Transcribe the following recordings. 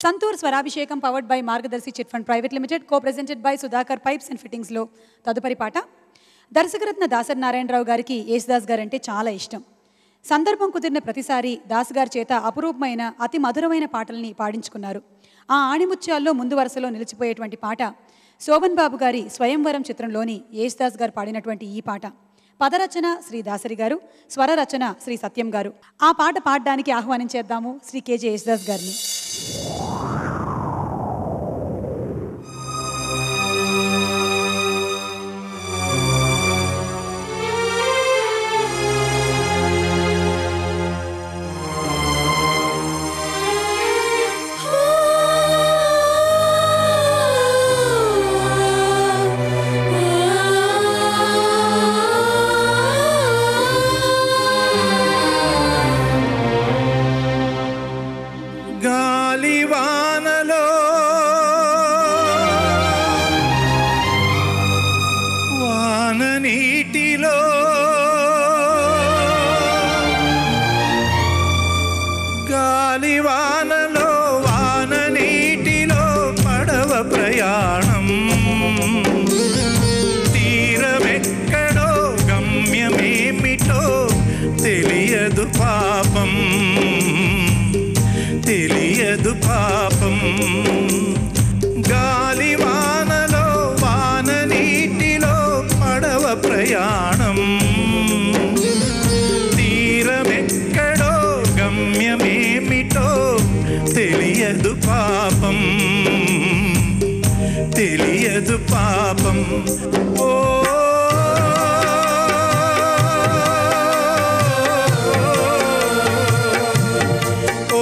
Santoor Swarabhishekam powered by Margadarsi chit fund private limited co presented by Sudhakar pipes and ఫిట్టింగ్స్లో తదుపరి పాట దర్శకరత్న దాసరి నారాయణరావు గారికి యేసుదాస్ గారు అంటే చాలా ఇష్టం సందర్భం కుదిరిన ప్రతిసారి దాస్ గారి చేత అపురూపమైన అతి మధురమైన పాటల్ని పాడించుకున్నారు ఆ ఆణిముత్యాల్లో ముందు వరుసలో నిలిచిపోయేటువంటి పాట శోభన్ బాబు గారి స్వయంవరం చిత్రంలోని యేసుదాస్ గారు పాడినటువంటి ఈ పాట పదరచన శ్రీ దాసరి గారు స్వర రచన శ్రీ సత్యం గారు ఆ పాట పాడడానికి ఆహ్వానించేద్దాము శ్రీ కేజే యేసుదాస్ గారిని గాలివానలో వాన నీటిలో గాలివానలో వాన నీటిలో పడవ ప్రయాణం తీరమెక్కడో గమ్యమేమిటో తెలియదు పాపం తెలియదు పాపం గాలివానలో వాన నీటిలో పడవ ప్రయాణం తీరమెక్కడో గమ్యమేమిటో తెలియదు పాపం తెలియదు పాపం ఓ ఓ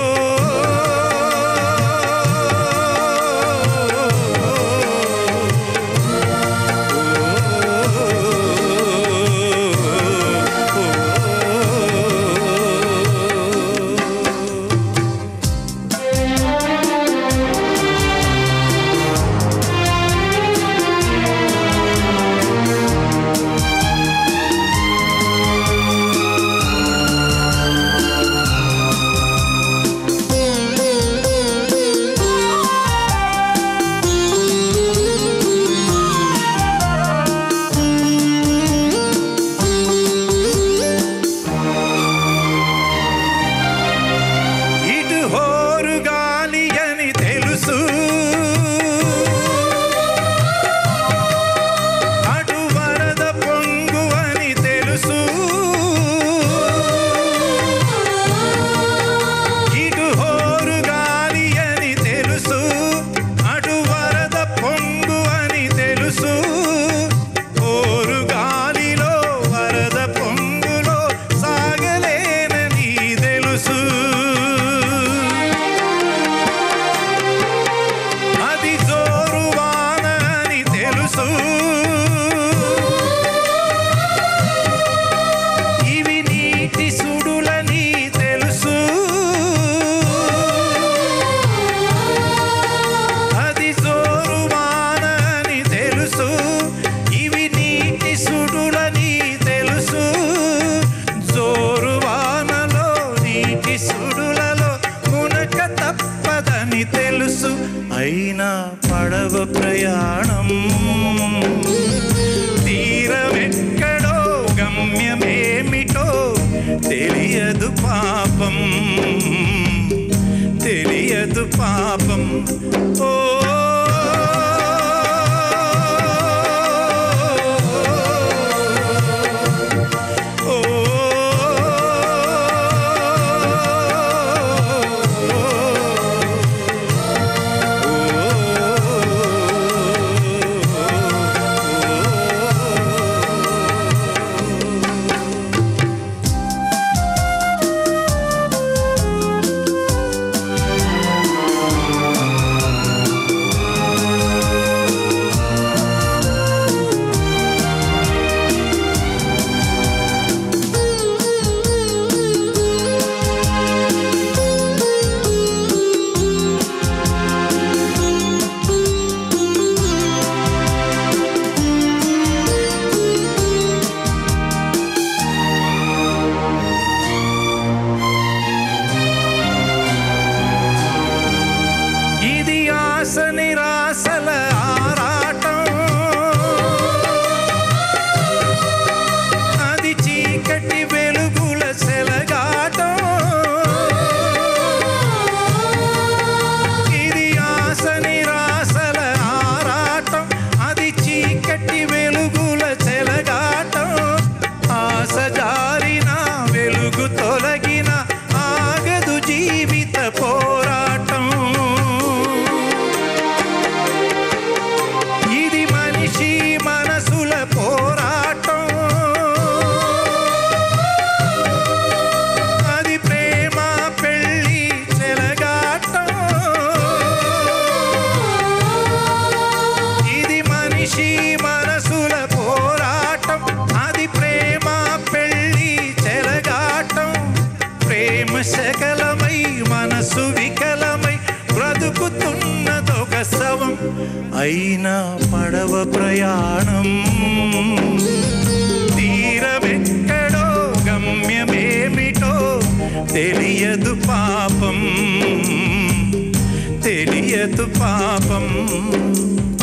ఇటు హోరు గాలి అని తెలుసు అటు వరద పొంగు అని తెలుసు ఇటు హోరు గాలి అని తెలుసు అటు వరద పొంగు అని తెలుసు హోరు గాలిలో వరద పొంగులో సాగలేనని తెలుసు అది జోరు వాన అని తెలుసు ఇవి నీటి సుడులని తెలుసు అది జోరు వాన అని తెలుసు ఇవి నీటి సుడులని తెలుసు జోరు వానలో నీటి సుడులలో మునక తప్పదని తెలుసు అయినా పడవ ప్రయాణం తీరమెక్కడో గమ్యమేమిటో తెలియదు పాపం తెలియదు పాపం ఓ ఓ ఓ తేలుతున్నదొక శవం అయినా పడవ ప్రయాణం తీరమెక్కడో గమ్యమేమిటో తెలియదు పాపం తెలియదు పాపం